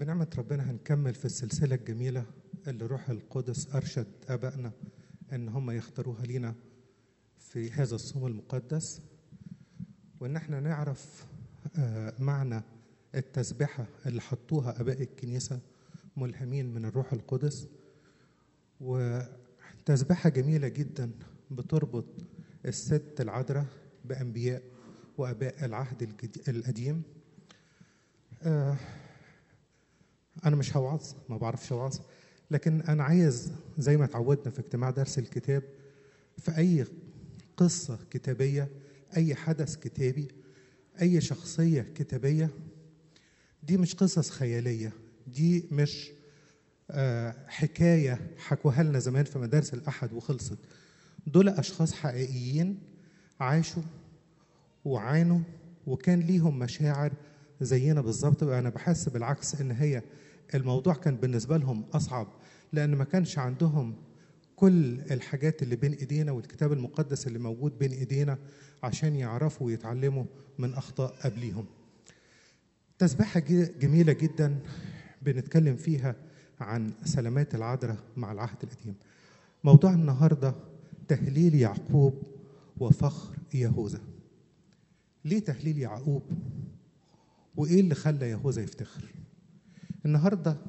بنعمة ربنا هنكمل في السلسلة الجميلة اللي روح القدس أرشد آبائنا إن هم يختاروها لينا في هذا الصوم المقدس وإن احنا نعرف آه، معنى التسبحة اللي حطوها آباء الكنيسة ملهمين من الروح القدس وتسبحة جميلة جدا بتربط الست العذراء بأنبياء وآباء العهد الجدي- القديم آه، أنا مش هوعظ ما بعرفش أوعظ لكن أنا عايز زي ما اتعودنا في اجتماع درس الكتاب في أي قصة كتابية أي حدث كتابي أي شخصية كتابية دي مش قصص خيالية دي مش آه، حكاية حكوها لنا زمان في مدارس الأحد وخلصت دول أشخاص حقيقيين عاشوا وعانوا وكان ليهم مشاعر زينا بالظبط بقى أنا بحس بالعكس إن هي الموضوع كان بالنسبة لهم أصعب لأن ما كانش عندهم كل الحاجات اللي بين إيدينا والكتاب المقدس اللي موجود بين إيدينا عشان يعرفوا ويتعلموا من أخطاء قبليهم تسبيحة ج- جميلة جدا بنتكلم فيها عن سلامات العذراء مع العهد القديم موضوع النهاردة تهليل يعقوب وفخر يهوذا ليه تهليل يعقوب وإيه اللي خلى يهوذا يفتخر النهاردة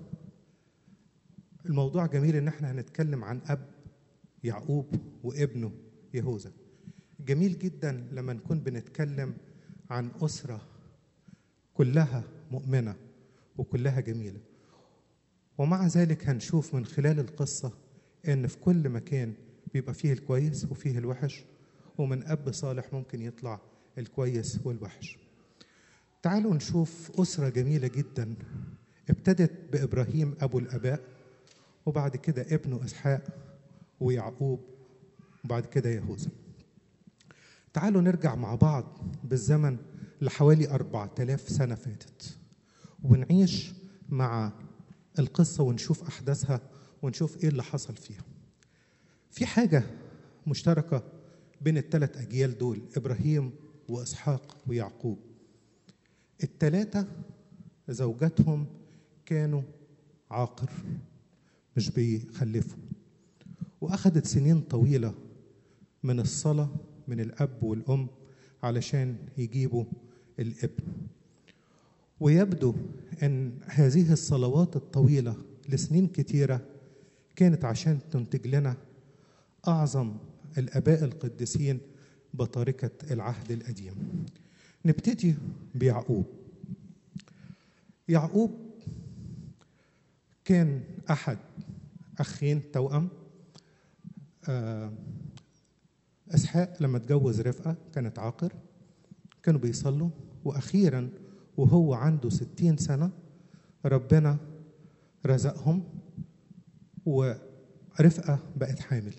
الموضوع جميل إن احنا هنتكلم عن أب يعقوب وابنه يهوذا جميل جدا لما نكون بنتكلم عن أسرة كلها مؤمنة وكلها جميلة ومع ذلك هنشوف من خلال القصة إن في كل مكان بيبقى فيه الكويس وفيه الوحش ومن أب صالح ممكن يطلع الكويس والوحش تعالوا نشوف أسرة جميلة جدا ابتدت بإبراهيم أبو الآباء وبعد كده ابنه إسحاق ويعقوب وبعد كده يهوذا تعالوا نرجع مع بعض بالزمن لحوالي أربعة آلاف سنة فاتت ونعيش مع القصة ونشوف أحداثها ونشوف إيه اللي حصل فيها في حاجة مشتركة بين الثلاث أجيال دول إبراهيم وإسحاق ويعقوب التلاتة زوجاتهم كانوا عاقر مش بيخلفوا وأخذت سنين طويلة من الصلاة من الأب والأم علشان يجيبوا الابن ويبدو أن هذه الصلوات الطويلة لسنين كتيرة كانت عشان تنتج لنا أعظم الآباء القديسين بطريقة العهد القديم نبتدي بيعقوب يعقوب كان أحد أخين توأم آه، إسحاق لما اتجوز رفقة كانت عاقر كانوا بيصلوا وأخيرا وهو عنده ستين سنة ربنا رزقهم ورفقة بقت حامل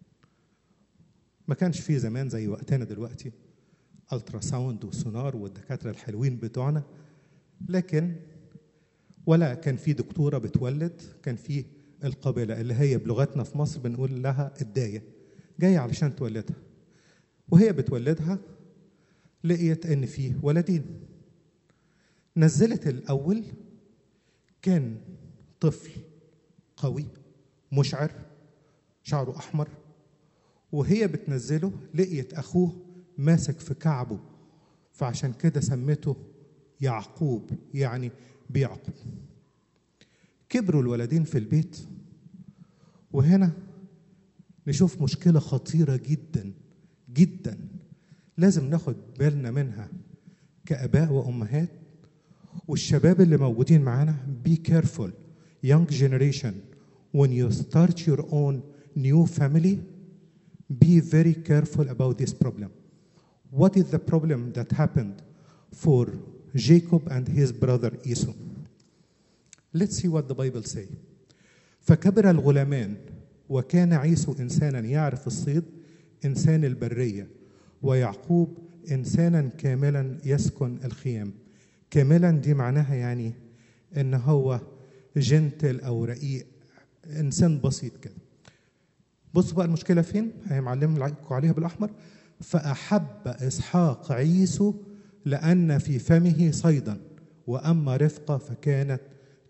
ما كانش في زمان زي وقتنا دلوقتي الترا ساوند وسونار والدكاترة الحلوين بتوعنا لكن ولا كان في دكتورة بتولد كان في القابلة اللي هي بلغتنا في مصر بنقول لها الداية جاية علشان تولدها وهي بتولدها لقيت ان في ولدين نزلت الاول كان طفل قوي مشعر شعره احمر وهي بتنزله لقيت اخوه ماسك في كعبه فعشان كده سمته يعقوب يعني بيعقوب كبروا الولدين في البيت وهنا نشوف مشكلة خطيرة جدا جدا لازم ناخد بالنا منها كآباء وأمهات والشباب اللي موجودين معانا be careful young generation when you start your own new family be very careful about this problem what is the problem that happened for Jacob and his brother Esau let's see what the Bible say فكبر الغلامان وكان عيسو إنسانا يعرف الصيد إنسان البرية ويعقوب إنسانا كاملا يسكن الخيام كاملا دي معناها يعني إن هو جنتل أو رقيق إنسان بسيط كده بصوا بقى المشكلة فين هي معلم لكم عليها بالأحمر فأحب إسحاق عيسو لأن في فمه صيدا وأما رفقة فكانت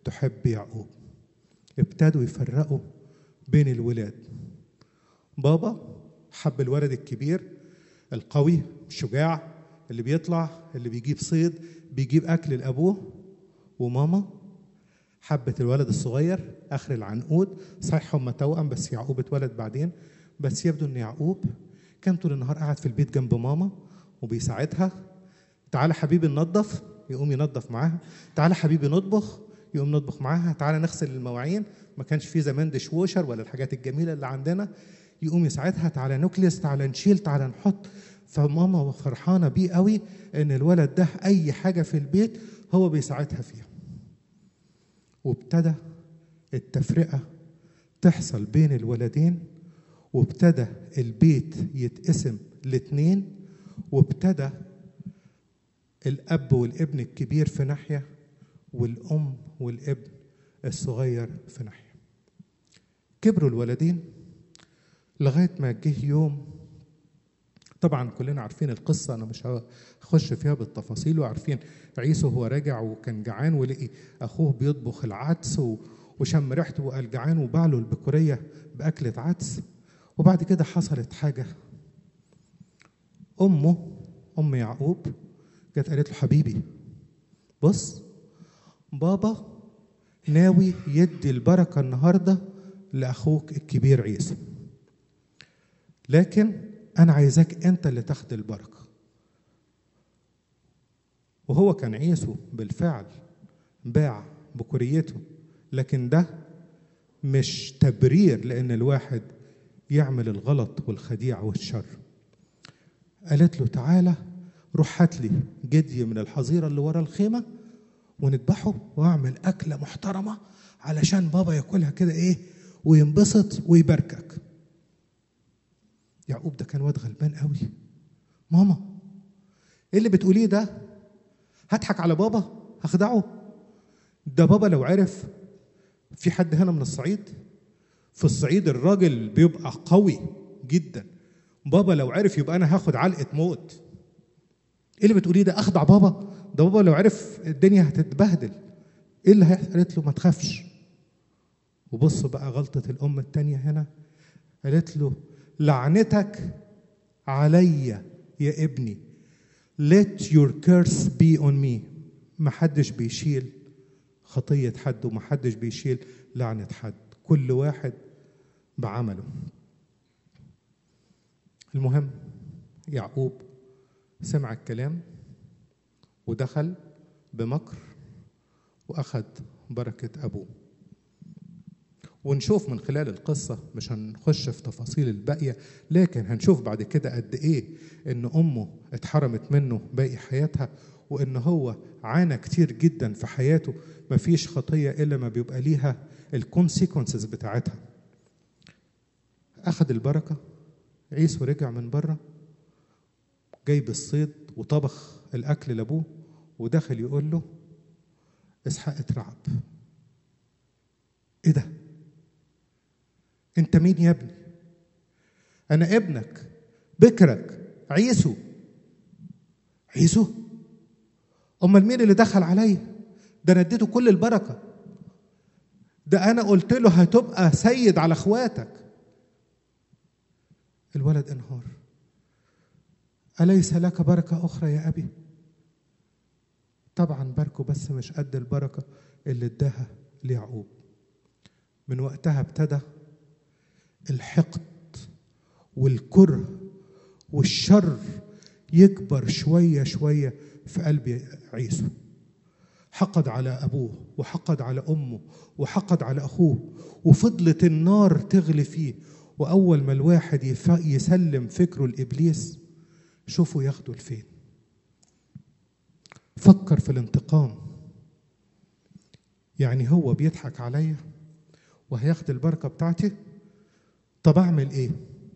تحب يعقوب ابتدوا يفرقوا بين الولاد بابا حب الولد الكبير القوي الشجاع اللي بيطلع اللي بيجيب صيد بيجيب اكل لابوه وماما حبت الولد الصغير اخر العنقود صحيح هم توأم بس يعقوب اتولد بعدين بس يبدو ان يعقوب كان طول النهار قاعد في البيت جنب ماما وبيساعدها تعالى حبيبي ننظف يقوم ينظف معاها تعالى حبيبي نطبخ يقوم نطبخ معاها تعالى نغسل المواعين ما كانش في زمان ديش ووشر ولا الحاجات الجميله اللي عندنا يقوم يساعدها تعالى نكلس تعالى نشيل تعالى نحط فماما فرحانه بيه قوي ان الولد ده اي حاجه في البيت هو بيساعدها فيها وابتدى التفرقه تحصل بين الولدين وابتدى البيت يتقسم لاتنين وابتدى الاب والابن الكبير في ناحيه والام والابن الصغير في ناحيه كبروا الولدين لغايه ما جه يوم طبعا كلنا عارفين القصه انا مش هخش فيها بالتفاصيل وعارفين عيسو هو راجع وكان جعان ولقي اخوه بيطبخ العدس وشم ريحته وقال جعان وباع له البكوريه باكله عدس وبعد كده حصلت حاجه امه ام يعقوب جت قالت له حبيبي بص بابا ناوي يدي البركه النهارده لاخوك الكبير عيسى لكن انا عايزاك انت اللي تاخد البركه وهو كان عيسو بالفعل باع بكوريته لكن ده مش تبرير لان الواحد يعمل الغلط والخديعه والشر قالت له تعالى روح هات لي جدي من الحظيره اللي ورا الخيمه ونذبحه واعمل اكله محترمه علشان بابا ياكلها كده ايه وينبسط ويباركك يعقوب ده كان واد غلبان قوي ماما ايه اللي بتقوليه ده هضحك على بابا هخدعه ده بابا لو عرف في حد هنا من الصعيد في الصعيد الراجل بيبقى قوي جدا بابا لو عرف يبقى انا هاخد علقه موت ايه اللي بتقوليه ده اخدع بابا ده بابا لو عرف الدنيا هتتبهدل ايه اللي هيحصل قالت له ما تخافش وبص بقى غلطة الأم التانية هنا قالت له لعنتك علي يا ابني let your curse be on me ما حدش بيشيل خطية حد وما حدش بيشيل لعنة حد كل واحد بعمله المهم يعقوب سمع الكلام ودخل بمكر واخذ بركه ابوه ونشوف من خلال القصة مش هنخش في تفاصيل الباقية لكن هنشوف بعد كده قد إيه إن أمه اتحرمت منه باقي حياتها وإن هو عانى كتير جدا في حياته مفيش خطية إلا ما بيبقى ليها الكونسيكونسز بتاعتها أخذ البركة عيسو رجع من بره جايب الصيد وطبخ الأكل لأبوه ودخل يقول له اسحاق اترعب ايه ده انت مين يا ابني انا ابنك بكرك عيسو عيسو امال مين اللي دخل عليا ده انا اديته كل البركه ده انا قلت له هتبقى سيد على اخواتك الولد انهار اليس لك بركه اخرى يا ابي طبعا باركه بس مش قد البركه اللي اداها ليعقوب من وقتها ابتدى الحقد والكره والشر يكبر شويه شويه في قلب عيسو حقد على ابوه وحقد على امه وحقد على اخوه وفضلت النار تغلي فيه واول ما الواحد يسلم فكره لابليس شوفوا ياخده لفين فكر في الانتقام يعني هو بيضحك عليا وهياخد البركه بتاعتي طب اعمل ايه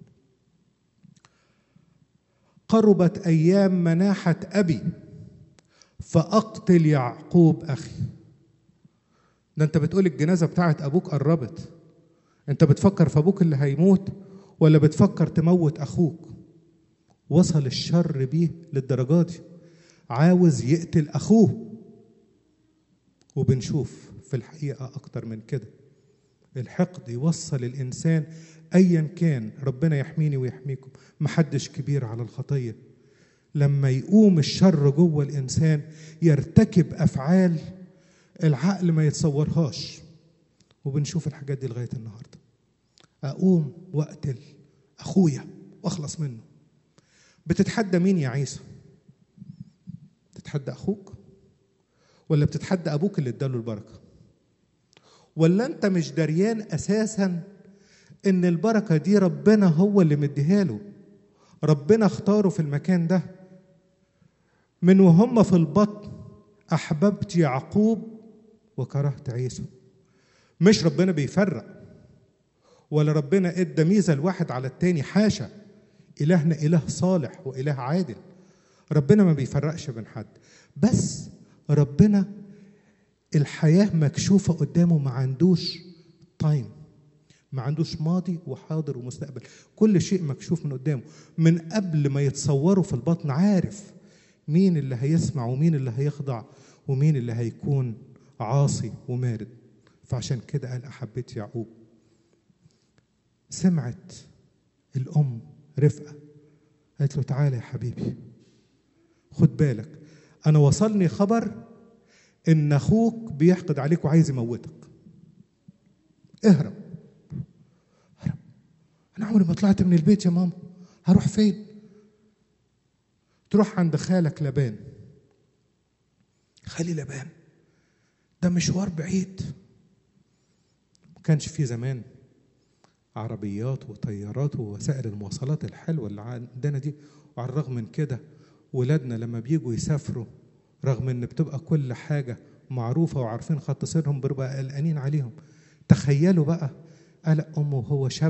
قربت ايام مناحه ابي فاقتل يعقوب اخي ده انت بتقول الجنازه بتاعت ابوك قربت انت بتفكر في ابوك اللي هيموت ولا بتفكر تموت اخوك وصل الشر بيه للدرجات دي عاوز يقتل اخوه وبنشوف في الحقيقة أكتر من كده الحقد يوصل الإنسان أيا كان ربنا يحميني ويحميكم محدش كبير على الخطية لما يقوم الشر جوه الإنسان يرتكب أفعال العقل ما يتصورهاش وبنشوف الحاجات دي لغاية النهاردة أقوم وأقتل أخويا وأخلص منه بتتحدى مين يا عيسى بتتحدى أخوك ولا بتتحدى أبوك اللي اداله البركة ولا أنت مش دريان أساسا إن البركة دي ربنا هو اللي مديها له ربنا اختاره في المكان ده من وهم في البطن أحببت يعقوب وكرهت عيسى مش ربنا بيفرق ولا ربنا ادى ميزه الواحد على التاني حاشا الهنا اله صالح واله عادل ربنا ما بيفرقش بين حد بس ربنا الحياه مكشوفه قدامه ما عندوش تايم ما عندوش ماضي وحاضر ومستقبل كل شيء مكشوف من قدامه من قبل ما يتصوروا في البطن عارف مين اللي هيسمع ومين اللي هيخضع ومين اللي هيكون عاصي ومارد فعشان كده قال أحبيت يعقوب سمعت الأم رفقة قالت له تعالى يا حبيبي خد بالك أنا وصلني خبر إن أخوك بيحقد عليك وعايز يموتك اهرب اهرب أنا عمري ما طلعت من البيت يا ماما هروح فين تروح عند خالك لبان خالي لبان ده مشوار بعيد ما كانش في زمان عربيات وطيارات ووسائل المواصلات الحلوة اللي عندنا دي وعلى الرغم من كده ولادنا لما بيجوا يسافروا رغم ان بتبقى كل حاجة معروفة وعارفين خط سيرهم بيبقى قلقانين عليهم تخيلوا بقى قلق أمه وهو شاب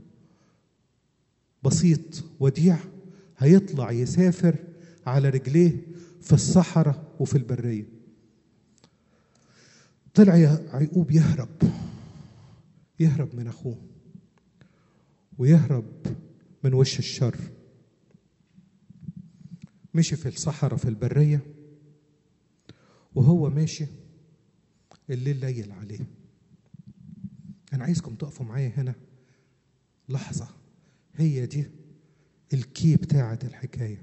بسيط وديع هيطلع يسافر على رجليه في الصحراء وفي البرية طلع يعقوب يهرب يهرب من أخوه ويهرب من وش الشر مشي في الصحراء في البرية وهو ماشي الليل ليل عليه أنا عايزكم تقفوا معايا هنا لحظة هي دي الكي بتاعة الحكاية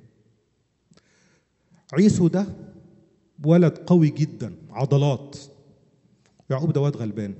عيسو ده ولد قوي جدا عضلات يعقوب ده واد غلبان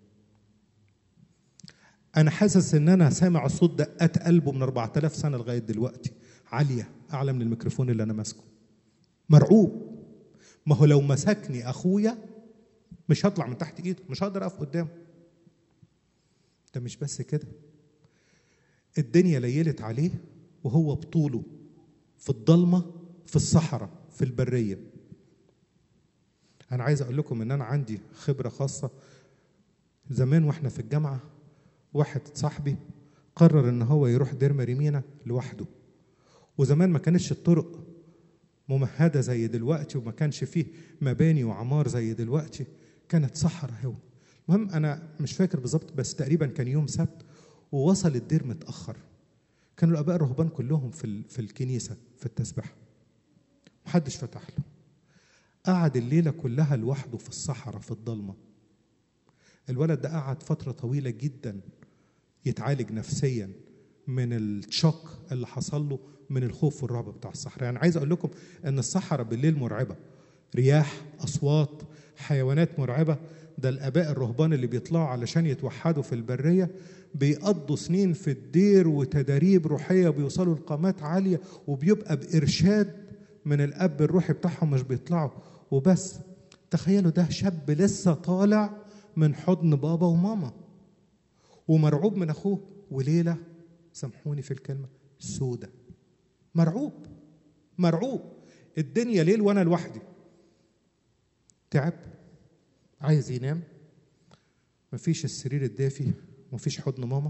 انا حاسس ان انا سامع صوت دقات قلبه من 4000 سنه لغايه دلوقتي عاليه اعلى من الميكروفون اللي انا ماسكه مرعوب ما هو لو مسكني اخويا مش هطلع من تحت ايده مش هقدر اقف قدامه ده مش بس كده الدنيا ليلت عليه وهو بطوله في الضلمه في الصحراء في البريه انا عايز اقول لكم ان انا عندي خبره خاصه زمان واحنا في الجامعه واحد صاحبي قرر ان هو يروح دير مريمينا لوحده وزمان ما كانتش الطرق ممهده زي دلوقتي وما كانش فيه مباني وعمار زي دلوقتي كانت صحراء هو المهم انا مش فاكر بالظبط بس تقريبا كان يوم سبت ووصل الدير متاخر كانوا الاباء الرهبان كلهم في في الكنيسه في التسبيح محدش فتح له قعد الليله كلها لوحده في الصحراء في الضلمه الولد ده قعد فتره طويله جدا يتعالج نفسيا من الشوك اللي حصل له من الخوف والرعب بتاع الصحراء يعني عايز اقول لكم ان الصحراء بالليل مرعبه رياح اصوات حيوانات مرعبه ده الاباء الرهبان اللي بيطلعوا علشان يتوحدوا في البريه بيقضوا سنين في الدير وتداريب روحيه وبيوصلوا لقامات عاليه وبيبقى بارشاد من الاب الروحي بتاعهم مش بيطلعوا وبس تخيلوا ده شاب لسه طالع من حضن بابا وماما ومرعوب من اخوه وليله سامحوني في الكلمه سودة مرعوب مرعوب الدنيا ليل وانا لوحدي تعب عايز ينام مفيش السرير الدافي مفيش حضن ماما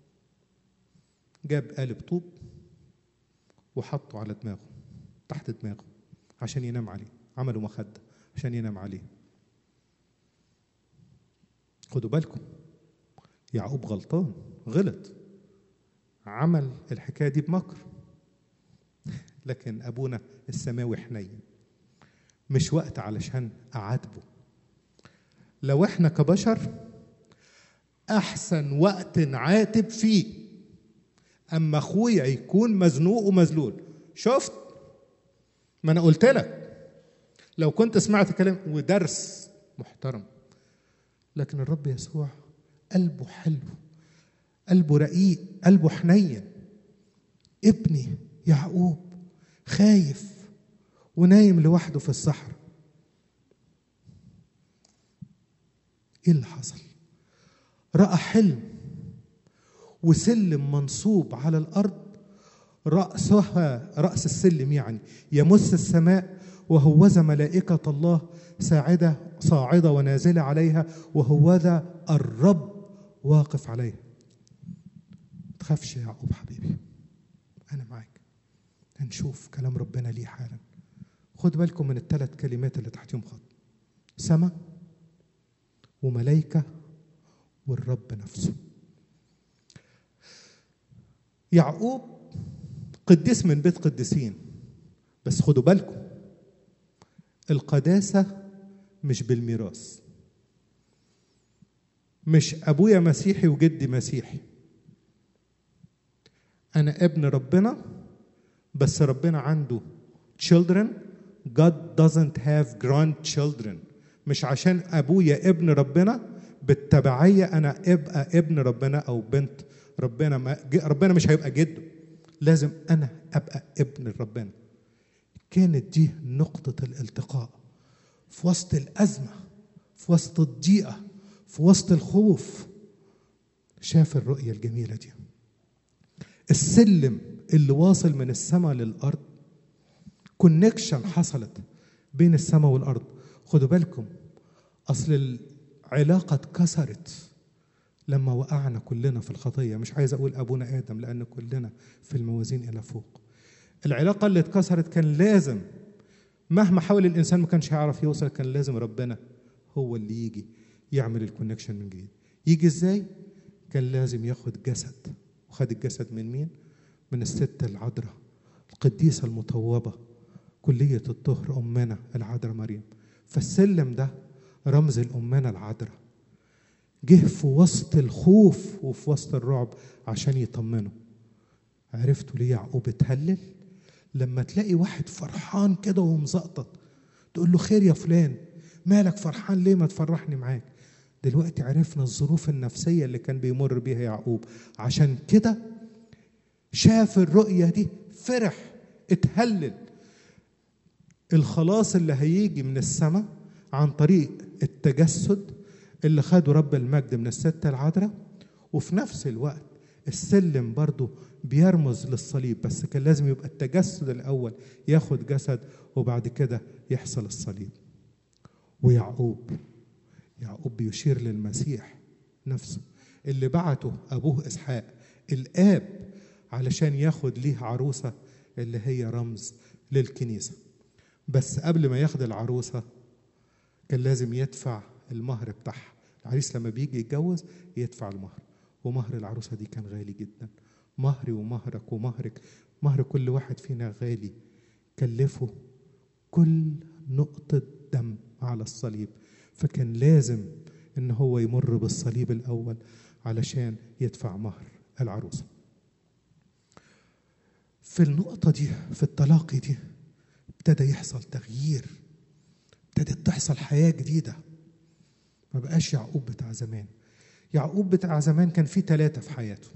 جاب قالب طوب وحطه على دماغه تحت دماغه عشان ينام عليه عملوا مخدة عشان ينام عليه خدوا بالكم يعقوب غلطان غلط عمل الحكايه دي بمكر لكن ابونا السماوي حنين مش وقت علشان اعاتبه لو احنا كبشر احسن وقت نعاتب فيه اما اخويا يكون مزنوق ومذلول شفت ما انا قلت لك لو كنت سمعت كلام ودرس محترم لكن الرب يسوع قلبه حلو قلبه رقيق قلبه حنين ابني يعقوب خايف ونايم لوحده في الصحراء ايه اللي حصل راى حلم وسلم منصوب على الارض راسها راس السلم يعني يمس السماء وهوذا ملائكه الله ساعده صاعده ونازله عليها وهوذا الرب واقف عليها تخافش يا يعقوب حبيبي انا معاك هنشوف كلام ربنا ليه حالا خد بالكم من الثلاث كلمات اللي تحتهم خط سما وملائكة والرب نفسه يعقوب قديس من بيت قديسين بس خدوا بالكم القداسة مش بالميراث مش أبويا مسيحي وجدي مسيحي أنا ابن ربنا بس ربنا عنده children God doesn't have grandchildren مش عشان ابويا ابن ربنا بالتبعيه انا ابقى ابن ربنا او بنت ربنا ما ربنا مش هيبقى جده لازم انا ابقى ابن ربنا كانت دي نقطه الالتقاء في وسط الازمه في وسط الضيقه في وسط الخوف شاف الرؤيه الجميله دي السلم اللي واصل من السماء للارض كونكشن حصلت بين السماء والارض خدوا بالكم اصل العلاقه اتكسرت لما وقعنا كلنا في الخطيه مش عايز اقول ابونا ادم لان كلنا في الموازين الى فوق العلاقه اللي اتكسرت كان لازم مهما حاول الانسان ما كانش هيعرف يوصل كان لازم ربنا هو اللي يجي يعمل الكونكشن من جديد يجي ازاي كان لازم ياخد جسد وخد الجسد من مين من الست العذراء القديسه المطوبه كليه الطهر امنا العذراء مريم فالسلم ده رمز الأمانة العذراء جه في وسط الخوف وفي وسط الرعب عشان يطمنه عرفتوا ليه يعقوب اتهلل لما تلاقي واحد فرحان كده ومزقطط تقول له خير يا فلان مالك فرحان ليه ما تفرحني معاك دلوقتي عرفنا الظروف النفسية اللي كان بيمر بيها يعقوب عشان كده شاف الرؤية دي فرح اتهلل الخلاص اللي هيجي من السماء عن طريق التجسد اللي خده رب المجد من الستة العذراء وفي نفس الوقت السلم برضو بيرمز للصليب بس كان لازم يبقى التجسد الأول ياخد جسد وبعد كده يحصل الصليب ويعقوب يعقوب بيشير للمسيح نفسه اللي بعته أبوه إسحاق الآب علشان ياخد ليه عروسة اللي هي رمز للكنيسة بس قبل ما ياخد العروسة كان لازم يدفع المهر بتاعها العريس لما بيجي يتجوز يدفع المهر ومهر العروسة دي كان غالي جدا مهري ومهرك ومهرك مهر كل واحد فينا غالي كلفه كل نقطة دم على الصليب فكان لازم ان هو يمر بالصليب الاول علشان يدفع مهر العروسه في النقطة دي في التلاقي دي ابتدى يحصل تغيير ابتدت تحصل حياة جديدة ما بقاش يعقوب بتاع زمان يعقوب بتاع زمان كان فيه ثلاثة في حياته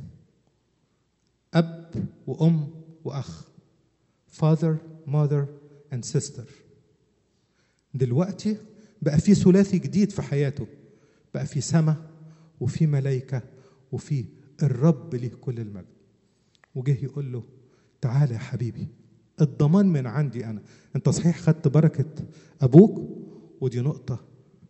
أب وأم وأخ father mother and sister دلوقتي بقى في ثلاثي جديد في حياته بقى في سماء وفي ملائكة وفي الرب ليه كل المجد وجه يقول له تعالى يا حبيبي الضمان من عندي أنا أنت صحيح خدت بركة أبوك ودي نقطة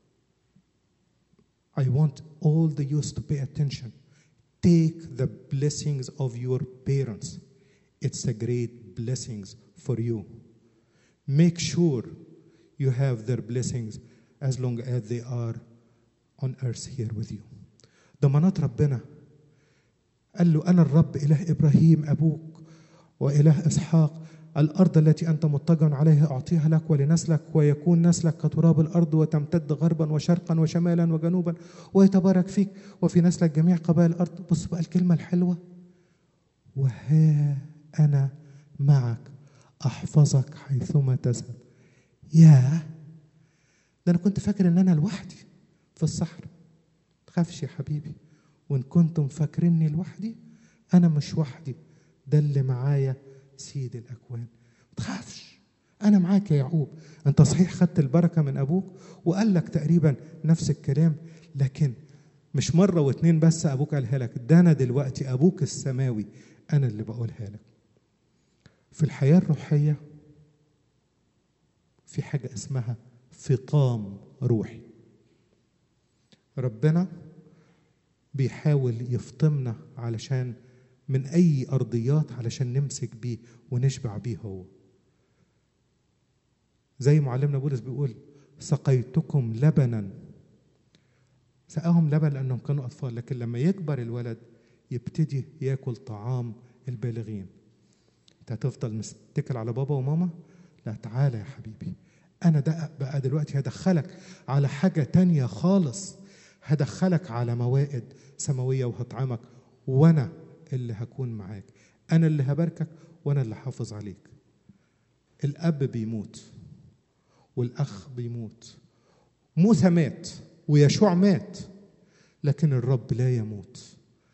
I want all the youth to pay attention. Take the blessings of your parents. It's a great blessings for you. Make sure you have their blessings as long as they are on earth here with you. ضمانات ربنا قال له أنا الرب إله إبراهيم أبوك وإله إسحاق الأرض التي أنت مضطجع عليها أعطيها لك ولنسلك ويكون نسلك كتراب الأرض وتمتد غربا وشرقا وشمالا وجنوبا ويتبارك فيك وفي نسلك جميع قبائل الأرض بص بقى الكلمة الحلوة وها أنا معك أحفظك حيثما تذهب ياه ده أنا كنت فاكر إن أنا لوحدي في الصحراء تخافش يا حبيبي وإن كنتم فاكريني لوحدي أنا مش وحدي ده اللي معايا سيد الأكوان تخافش أنا معاك يا يعقوب أنت صحيح خدت البركة من أبوك وقال لك تقريبا نفس الكلام لكن مش مرة واتنين بس أبوك قالها لك ده أنا دلوقتي أبوك السماوي أنا اللي بقولها لك في الحياة الروحية في حاجة اسمها فطام روحي ربنا بيحاول يفطمنا علشان من أي أرضيات علشان نمسك بيه ونشبع بيه هو زي معلمنا بولس بيقول سقيتكم لبنا سقاهم لبن لأنهم كانوا أطفال لكن لما يكبر الولد يبتدي ياكل طعام البالغين انت هتفضل مستكل على بابا وماما لا تعالى يا حبيبي انا ده بقى دلوقتي هدخلك على حاجة تانية خالص هدخلك على موائد سماوية وهطعمك وانا اللي هكون معاك انا اللي هباركك وانا اللي حافظ عليك الاب بيموت والاخ بيموت موسى مات ويشوع مات لكن الرب لا يموت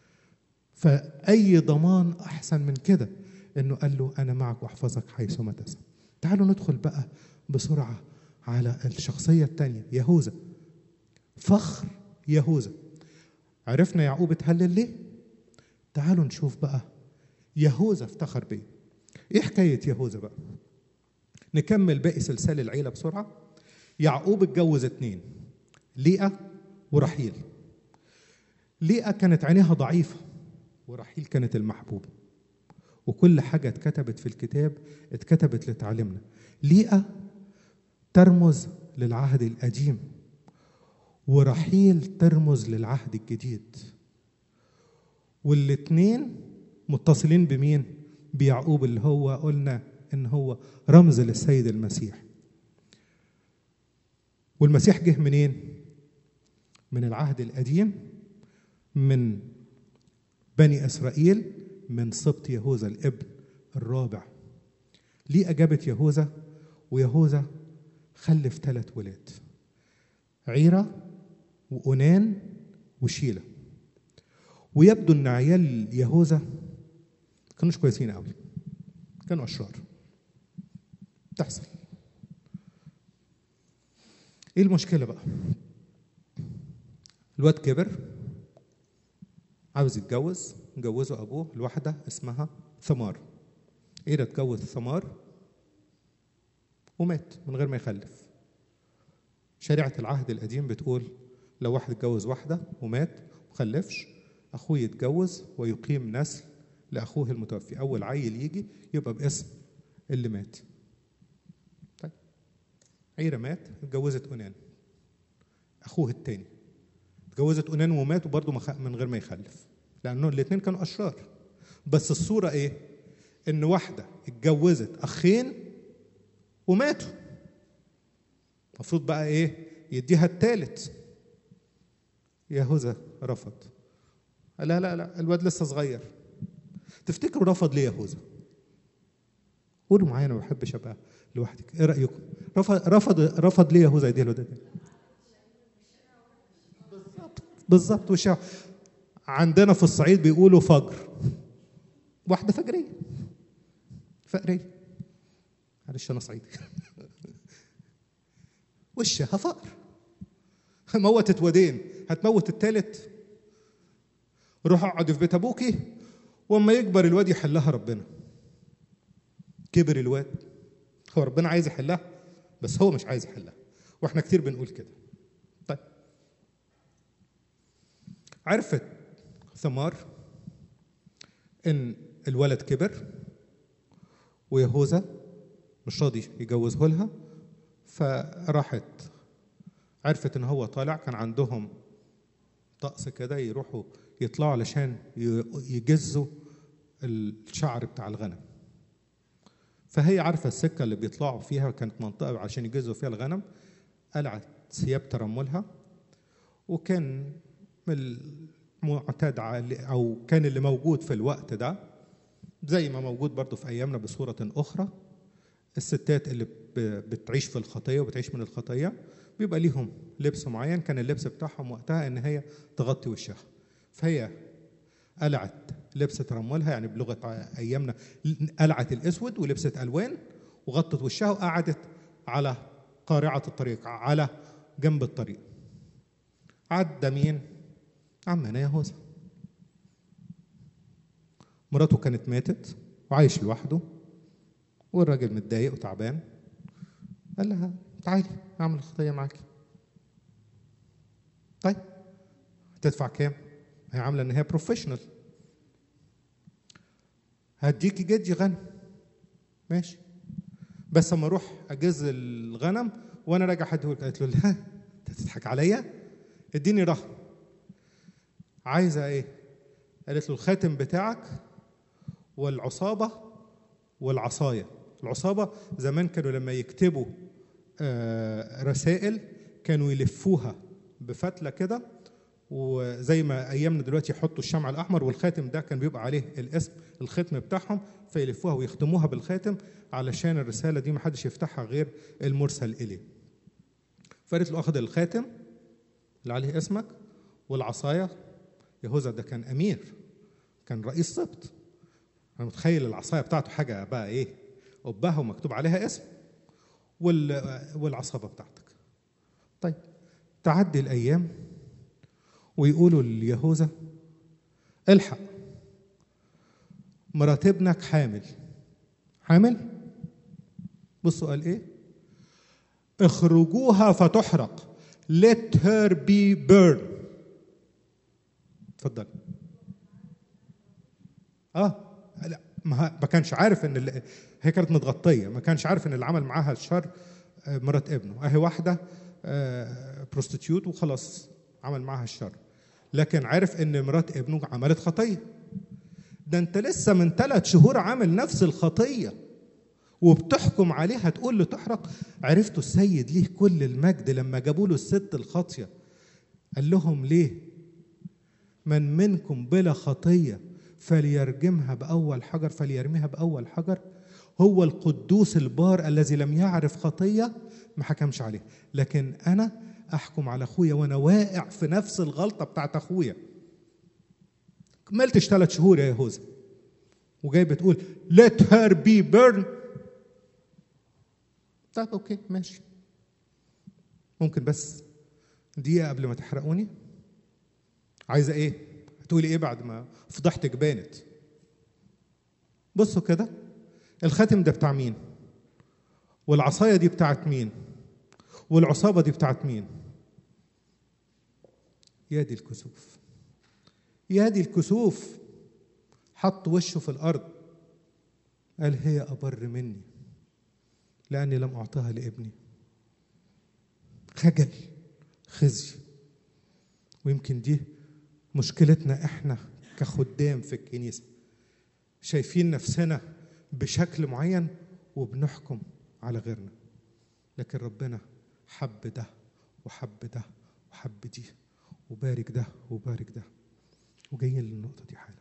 فأي ضمان أحسن من كده إنه قال له أنا معك وأحفظك حيثما تذهب. تعالوا ندخل بقى بسرعة على الشخصية الثانية يهوذا. فخر يهوذا. عرفنا يعقوب اتهلل ليه؟ تعالوا نشوف بقى يهوذا افتخر بيه. إيه حكاية يهوذا بقى؟ نكمل باقي سلسال العيلة بسرعة. يعقوب اتجوز اتنين ليئة ورحيل. ليئة كانت عينيها ضعيفة ورحيل كانت المحبوبة وكل حاجة اتكتبت في الكتاب اتكتبت لتعلمنا ليئة ترمز للعهد القديم ورحيل ترمز للعهد الجديد والاتنين متصلين بمين بيعقوب اللي هو قلنا ان هو رمز للسيد المسيح والمسيح جه منين من العهد القديم من بني اسرائيل من سبط يهوذا الابن الرابع ليه اجابت يهوذا ويهوذا خلف ثلاث ولاد عيرة وأنان وشيلة ويبدو ان عيال يهوذا كانوش كويسين قوي كانوا اشرار تحصل ايه المشكله بقى الواد كبر عاوز يتجوز جوزه ابوه لواحده اسمها ثمار ايه ده اتجوز ثمار ومات من غير ما يخلف شريعه العهد القديم بتقول لو واحد اتجوز واحده ومات وخلفش اخوه يتجوز ويقيم نسل لاخوه المتوفي اول عيل يجي يبقى باسم اللي مات طيب عيرة مات اتجوزت أنان أخوه التاني اتجوزت أنان ومات وبرضه من غير ما يخلف لأنه الاتنين كانوا أشرار بس الصورة إيه؟ إن واحدة اتجوزت أخين وماتوا المفروض بقى إيه؟ يديها التالت يهوذا رفض لا لا لا الواد لسه صغير تفتكروا رفض ليه يهوذا؟ قولوا معايا انا ما بحبش ابقى لوحدك ايه رايكم رفض رفض رفض ليه يهوذا يديله ده بالظبط بالظبط وشا عندنا في الصعيد بيقولوا فجر واحده فجريه فقريه معلش انا صعيدي وشها فقر موتت ودين هتموت التالت روح اقعد في بيت ابوكي واما يكبر الواد يحلها ربنا كبر الواد هو ربنا عايز يحلها بس هو مش عايز يحلها واحنا كتير بنقول كده طيب عرفت ثمار ان الولد كبر ويهوذا مش راضي يجوزه لها فراحت عرفت ان هو طالع كان عندهم طقس كده يروحوا يطلعوا علشان يجزوا الشعر بتاع الغنم فهي عارفة السكة اللي بيطلعوا فيها كانت منطقة عشان يجزوا فيها الغنم قلعت ثياب ترملها وكان من المعتاد على- أو كان اللي موجود في الوقت ده زي ما موجود برضو في أيامنا بصورة أخرى الستات اللي ب- بتعيش في الخطية وبتعيش من الخطية بيبقى ليهم لبس معين كان اللبس بتاعهم وقتها إن هي تغطي وشها فهي قلعت لبس ترملها يعني بلغة أيامنا قلعت الأسود ولبست ألوان وغطت وشها وقعدت على قارعة الطريق على جنب الطريق عدى مين؟ عمنا يهوذا مراته كانت ماتت وعايش لوحده والراجل متضايق وتعبان قال لها تعالي اعمل خطيه معاكي طيب هتدفع كام؟ هي عامله ان هي بروفيشنال هديكي جدي غنم ماشي بس اما اروح اجز الغنم وانا راجع هديهولك قالت له لا انت تضحك عليا اديني رهن عايزه ايه؟ قالت له الخاتم بتاعك والعصابه والعصايه العصابه زمان كانوا لما يكتبوا آه، رسائل كانوا يلفوها بفتله كده وزي ما ايامنا دلوقتي يحطوا الشمع الاحمر والخاتم ده كان بيبقى عليه الاسم الختم بتاعهم فيلفوها ويختموها بالخاتم علشان الرساله دي ما حدش يفتحها غير المرسل اليه فقالت له اخذ الخاتم اللي عليه اسمك والعصايه يهوذا ده كان امير كان رئيس سبط انا متخيل العصايه بتاعته حاجه بقى ايه قبها ومكتوب عليها اسم وال والعصابه بتاعتك طيب تعدي الايام ويقولوا ليهوذا الحق مرات ابنك حامل حامل بصوا قال ايه اخرجوها فتحرق let her be burned اتفضل اه لا ما ما كانش عارف ان ال- هي كانت متغطيه ما كانش عارف ان اللي عمل معاها الشر آه، مرات ابنه اهي واحده بروستيتيوت وخلاص عمل معاها الشر لكن عارف ان مرات ابنه عملت خطيه ده انت لسه من ثلاث شهور عامل نفس الخطيه وبتحكم عليها تقول له تحرق عرفتوا السيد ليه كل المجد لما جابوا له الست الخاطيه قال لهم ليه من منكم بلا خطيه فليرجمها باول حجر فليرميها باول حجر هو القدوس البار الذي لم يعرف خطيه ما حكمش عليه لكن انا احكم على اخويا وانا واقع في نفس الغلطه بتاعت اخويا كملتش ثلاث شهور يا يهوذا وجاي بتقول let her be burned طيب اوكي ماشي ممكن بس دقيقة قبل ما تحرقوني عايزة ايه؟ هتقولي ايه بعد ما فضحتك بانت؟ بصوا كده الخاتم ده بتاع مين؟ والعصاية دي بتاعت مين؟ والعصابة دي بتاعت مين؟ يا دي الكسوف يا دي الكسوف حط وشه في الأرض قال هي أبر مني لأني لم أعطها لابني خجل خزي ويمكن دي مشكلتنا احنا كخدام في الكنيسة شايفين نفسنا بشكل معين وبنحكم على غيرنا لكن ربنا حب ده وحب ده وحب دي وبارك ده وبارك ده وجايين للنقطة دي حالا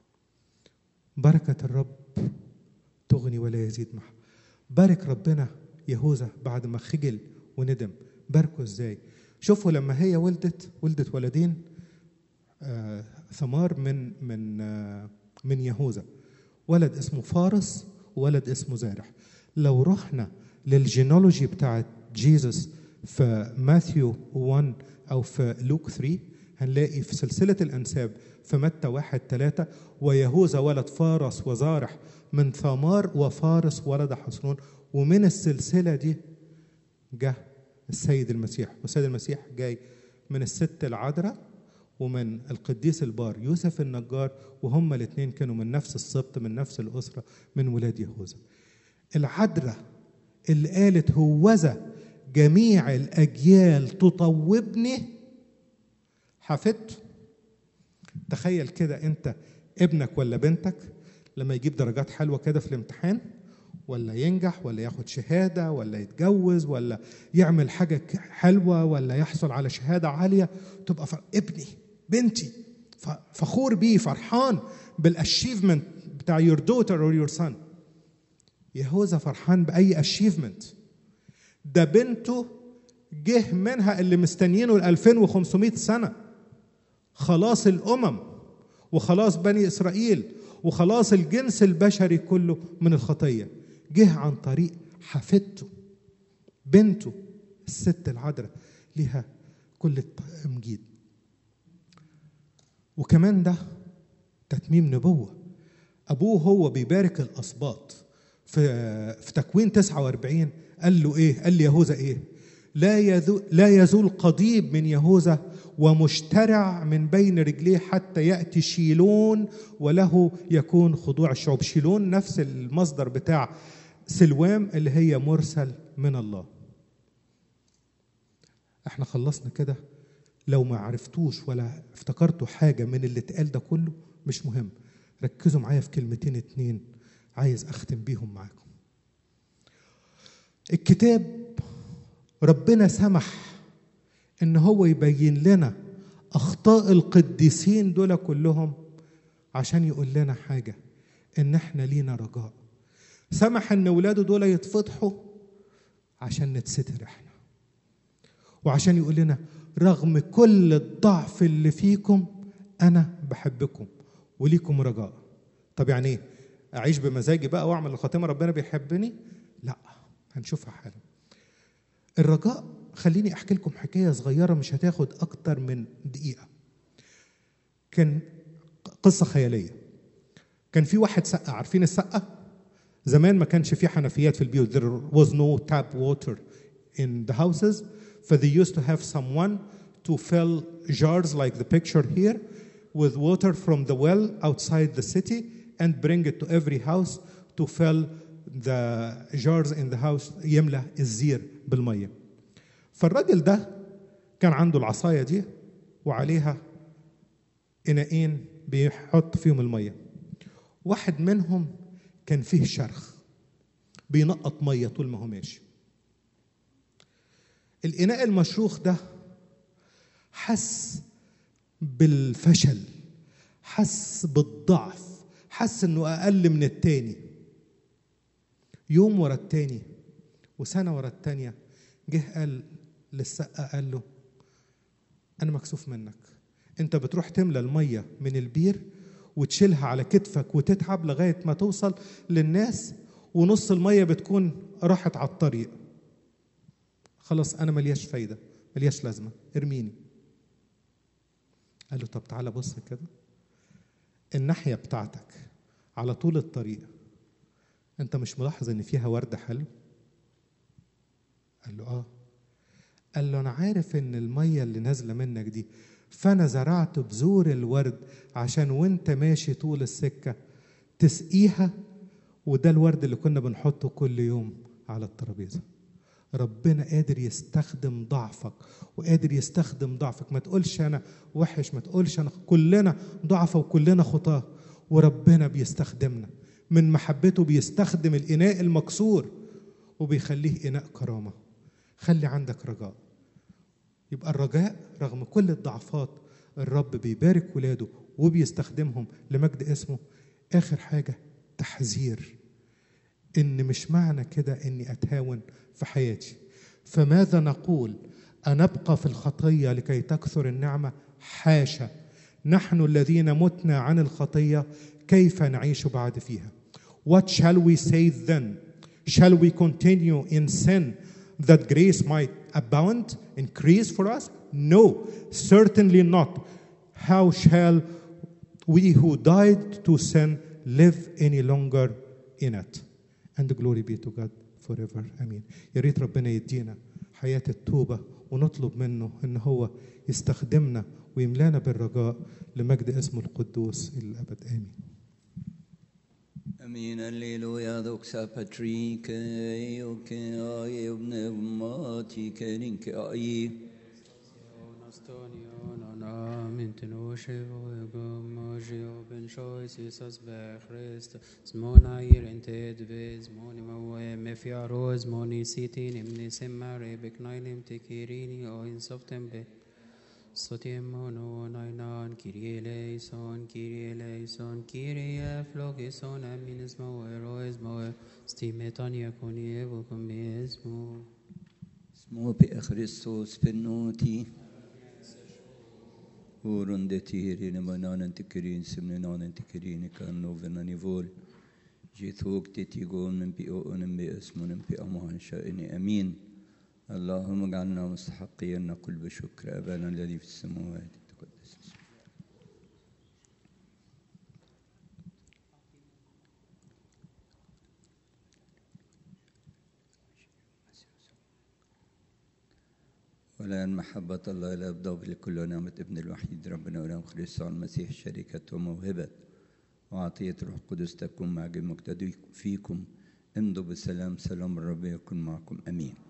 بركة الرب تغني ولا يزيد معها بارك ربنا يهوذا بعد ما خجل وندم باركه ازاي شوفوا لما هي ولدت ولدت ولدين آه ثمار من من آه من يهوذا ولد اسمه فارس وولد اسمه زارح لو رحنا للجينولوجي بتاعت جيسس في ماثيو 1 او في لوك 3 هنلاقي في سلسلة الأنساب في متى واحد ثلاثة ويهوذا ولد فارس وزارح من ثمار وفارس ولد حصنون ومن السلسلة دي جه السيد المسيح والسيد المسيح جاي من الست العذراء ومن القديس البار يوسف النجار وهما الاثنين كانوا من نفس السبط من نفس الأسرة من ولاد يهوذا العذراء اللي قالت هوذا جميع الأجيال تطوبني حفدته تخيل كده انت ابنك ولا بنتك لما يجيب درجات حلوه كده في الامتحان ولا ينجح ولا ياخد شهاده ولا يتجوز ولا يعمل حاجه ك- حلوه ولا يحصل على شهاده عاليه تبقى فر... ابني بنتي ف- فخور بيه فرحان بالاشيفمنت بتاع your daughter or your son يهوذا فرحان باي اشيفمنت ده بنته جه منها اللي مستنيينه ال 2500 سنه خلاص الامم وخلاص بني اسرائيل وخلاص الجنس البشري كله من الخطيه جه عن طريق حفيدته بنته الست العذراء ليها كل التمجيد وكمان ده تتميم نبوه ابوه هو بيبارك الاسباط في في تكوين 49 قال له ايه؟ قال ليهوذا ايه؟ لا يزول لا يزول قضيب من يهوذا ومشترع من بين رجليه حتى ياتي شيلون وله يكون خضوع الشعوب، شيلون نفس المصدر بتاع سلوام اللي هي مرسل من الله. احنا خلصنا كده لو ما عرفتوش ولا افتكرتوا حاجه من اللي اتقال ده كله مش مهم ركزوا معايا في كلمتين اتنين عايز اختم بيهم معاكم الكتاب ربنا سمح ان هو يبين لنا اخطاء القديسين دول كلهم عشان يقول لنا حاجه ان احنا لينا رجاء سمح ان ولاده دول يتفضحوا عشان نتستر احنا وعشان يقول لنا رغم كل الضعف اللي فيكم انا بحبكم وليكم رجاء طب يعني ايه اعيش بمزاجي بقى واعمل الخاتمه ربنا بيحبني لا هنشوفها حالا الرجاء خليني احكي لكم حكايه صغيره مش هتاخد اكتر من دقيقه كان قصه خياليه كان في واحد سقه عارفين السقه زمان ما كانش في حنفيات في البيوت there was no tap water in the houses ف they used to have someone to fill jars like the picture here with water from the well outside the city and bring it to every house to fill the jars in the house يملى الزير بالميه فالراجل ده كان عنده العصايه دي وعليها اناءين بيحط فيهم الميه واحد منهم كان فيه شرخ بينقط ميه طول ما هو ماشي الاناء المشروخ ده حس بالفشل حس بالضعف حس انه اقل من التاني يوم ورا التاني وسنه ورا التانيه جه قال للسقا قال له انا مكسوف منك انت بتروح تملى الميه من البير وتشيلها على كتفك وتتعب لغايه ما توصل للناس ونص الميه بتكون راحت على الطريق خلاص انا ملياش فايده ملياش لازمه ارميني قال له طب تعالى بص كده الناحيه بتاعتك على طول الطريق انت مش ملاحظ ان فيها ورد حلو قال له اه قال له انا عارف ان الميه اللي نازله منك دي فانا زرعت بذور الورد عشان وانت ماشي طول السكه تسقيها وده الورد اللي كنا بنحطه كل يوم على الترابيزه ربنا قادر يستخدم ضعفك وقادر يستخدم ضعفك ما تقولش انا وحش ما تقولش انا كلنا ضعفة وكلنا خطاه وربنا بيستخدمنا من محبته بيستخدم الاناء المكسور وبيخليه اناء كرامه خلي عندك رجاء يبقى الرجاء رغم كل الضعفات الرب بيبارك ولاده وبيستخدمهم لمجد اسمه اخر حاجه تحذير ان مش معنى كده اني اتهاون في حياتي فماذا نقول انبقى في الخطيه لكي تكثر النعمه حاشا نحن الذين متنا عن الخطيه كيف نعيش بعد فيها what shall we say then shall we continue in sin that grace might abound increase for us no certainly not how shall we who died to sin live any longer in it and glory be to God forever امين يا ريت ربنا يدينا حياه التوبه ونطلب منه ان هو يستخدمنا ويملانا بالرجاء لمجد اسمه القدوس الى الابد امين امين الليلويا دوكسا باتريك ايوك اي ابن اماتي كرينك اي Stonion on amintinoshe ogomogio ben choice Jesus be Christ smona irented ves moni mawe mefiaros moni sitin imni semmare beknailim tekirini o in softembe Sotiemmono nainan Kyrie eleison, Kyrie eleison, Kyrie flogison, aminismo, eroismo, stimetania conievo comiesmo. اسمه بأخريستوس بنوتي ورون تيرين منان تكرين سمنان تكرين كانو فناني فول جيثوك تتيقون من بيئون باسمون بأمان شأني أمين اللهم اجعلنا مستحقين نقول بشكر أبانا الذي في السماوات تقدس اسمك والآن محبة الله لا يبدو لكل نعمة ابن الوحيد ربنا ونعم خريستوس المسيح شركة وموهبة وعطية روح القدس تكون مع جميع مقتدي فيكم امضوا بسلام سلام الرب يكون معكم أمين